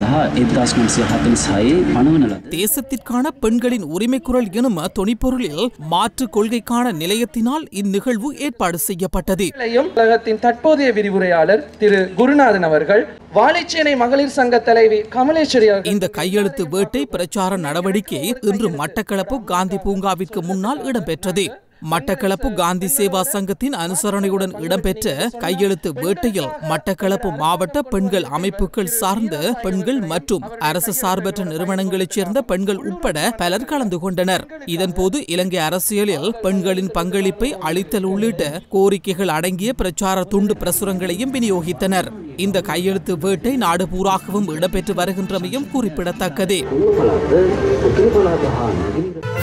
එදදාස් නම්සය හතන් සයේ පනවන ලද. தேசத்திற்கான பெண்களின் உரிமை குரல் எனும் தொனிப்பொருளில் மாற்று கொள்கைக்கான நிலையத்தினால் இந்நிகழ்வு ஏற்பாடு செய்யப்பட்டது இளையும் கழகத்தின் தற்போதைய விரிவுரையாளர் திரு குருநாதன் அவர்கள் வாழைச்சேனை மகளிர் சங்க தலைவி கமலேஸ்வரி அவர்கள் இந்த கையெழுத்து வேட்டை பிரச்சார நடவடிக்கை இன்று மட்டக்களப்பு காந்தி பூங்காவிற்கு முன்னால் இடம்பெற்றது மட்டக்களப்பு காந்தி சேவா சங்கத்தின் அனுசரணையுடன் இடம்பெற்ற கையெழுத்து வேட்டையில் மட்டக்களப்பு மாவட்ட பெண்கள் அமைப்புகள் சார்ந்த பெண்கள் மற்றும் அரசு சார்பற்ற நிறுவனங்களைச் சேர்ந்த பெண்கள் உட்பட பலர் கலந்து கொண்டனர் இதன்போது இலங்கை அரசியலில் பெண்களின் பங்களிப்பை அளித்தல் உள்ளிட்ட கோரிக்கைகள் அடங்கிய பிரச்சார துண்டு பிரசுரங்களையும் விநியோகித்தனர் இந்த கையெழுத்து வேட்டை நாடு பூராகவும் இடம்பெற்று வருகின்றமையும் குறிப்பிடத்தக்கது පළාත උතුරු පළාත හා නැගෙනහිර